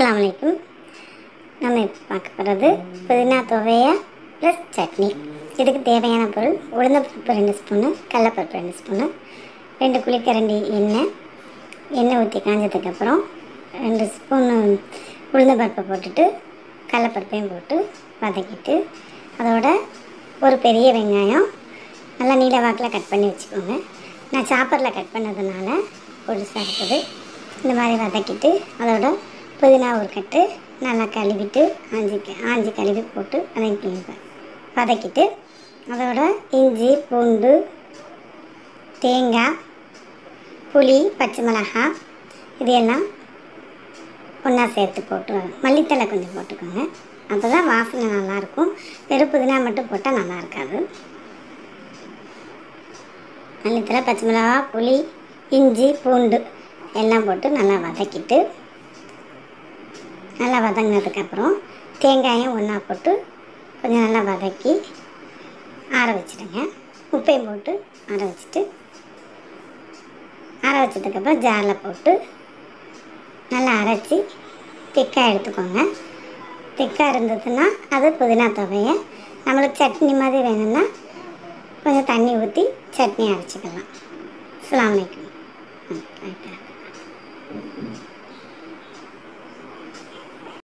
அஸ்ஸலாமு அலைக்கும் நம்ம இப்போ பார்க்க போகிறது புதினா துவைய ப்ளஸ் சட்னி இதுக்கு தேவையான பொருள் உளுந்தப்பருப்பு ரெண்டு ஸ்பூனு கடலப்பருப்பு ரெண்டு ஸ்பூனு ரெண்டு குழிக்கரண்டி எண்ணெய் எண்ணெய் ஊற்றி காஞ்சதுக்கப்புறம் ரெண்டு ஸ்பூனு உளுந்தப்பருப்பை போட்டுட்டு கடலப்பருப்பையும் போட்டு வதக்கிட்டு அதோட ஒரு பெரிய வெங்காயம் நல்லா நீல வாக்கில் கட் பண்ணி வச்சுக்கோங்க நான் சாப்பரில் கட் பண்ணதுனால பொடிசாக இருக்குது இந்த மாதிரி வதக்கிட்டு அதோட புதினா ஒரு கட்டு நல்லா கழுவிட்டு ஆஞ்சி க- ஆஞ்சி கழுவி போட்டு வதக்கி வதக்கிட்டு அதோட இஞ்சி பூண்டு தேங்காய் புளி பச்சை மிளகாய் இது எல்லாம் ஒன்றா சேர்த்து போட்டு மல்லித்தலை கொஞ்சம் போட்டுக்கோங்க அப்போ தான் வாசனை நல்லாயிருக்கும் வெறும் புதினா மட்டும் போட்டால் நல்லா இருக்காது மல்லித்தலை பச்சை மிளகாய் புளி இஞ்சி பூண்டு எல்லாம் போட்டு நல்லா வதக்கிட்டு நல்லா வதங்கினதுக்கப்புறம் தேங்காயும் ஒன்றா போட்டு கொஞ்சம் நல்லா வதக்கி ஆற வச்சுடுங்க உப்பையும் போட்டு ஆற வச்சுட்டு ஆற வச்சதுக்கப்புறம் ஜாரில் போட்டு நல்லா அரைச்சி திக்காக எடுத்துக்கோங்க திக்காக இருந்ததுன்னா அது புதினா துவைய நம்மளுக்கு சட்னி மாதிரி வேணும்னா கொஞ்சம் தண்ணி ஊற்றி சட்னி அரைச்சிக்கலாம் அஸ்ஸலாமு அலைக்கும் ம் ரைட்டா